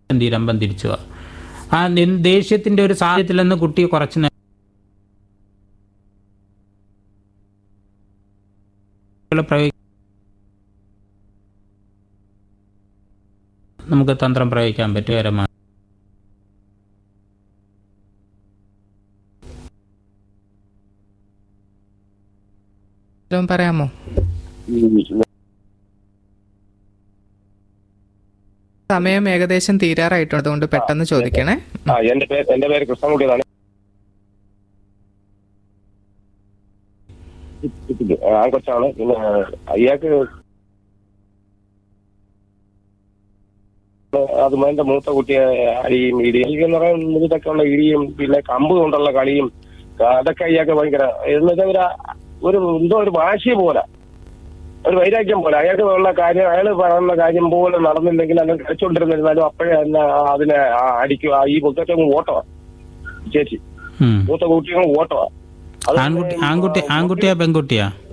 തീരമ്പം തിരിച്ചു വാ. ആ നി- ദേഷ്യത്തിന്റെ ഒരു സാഹചര്യത്തിൽ നിന്ന് കുട്ടി കുറച്ച് നേ- പ്രയോഗി- നമുക്ക് തന്ത്രം പ്രയോഗിക്കാൻ പറ്റും പരമാ വല്ലതും പറയാമോ സമയം ഏകദേശം തീരാറായിട്ടുണ്ട് അതുകൊണ്ട് പെട്ടെന്ന് ചോദിക്കണേ ആ എന്റെ പേര് എന്റെ പേര് കൃഷ്ണൻകുട്ടി എന്നാണ് ആ കൊച്ചാണ് പിന്നെ അയാൾക്ക് അത് എന്റെ മൂത്ത കുട്ടിയെ അടിയും ഇടിയും എനിക്കെന്ന് പറയാൻ ഇതൊക്കെ ഉള്ള ഇടിയും പിന്നെ കമ്പ് കൊണ്ടുള്ള കളിയും അതൊക്കെ അയാൾക്ക് ഭയങ്കര എന്നുവെച്ചാൽ ഒരു ഒരു എന്തോ ഒരു വാശി പോലെ ഒരു വൈരാഗ്യം പോലെ അയാൾക്ക് ഉള്ള കാര്യം അയാൾ പറയുന്ന കാര്യം പോലെ നടന്നില്ലെങ്കിൽ അല്ലെങ്കിൽ കളിച്ചോണ്ടിരുന്നിരുന്നാലും അപ്പോഴേ തന്നെ അതിനെ ആ അടിക്കുക ഈ മുത്തച്ഛൻ ഓട്ടമാ ചേച്ചി ഉം. മൂത്ത കുട്ടികൾ ഓട്ടമാ അത് ആൺകുട്ടി ആൺകുട്ടി ആൺകുട്ടിയാ പെൺകുട്ടിയാ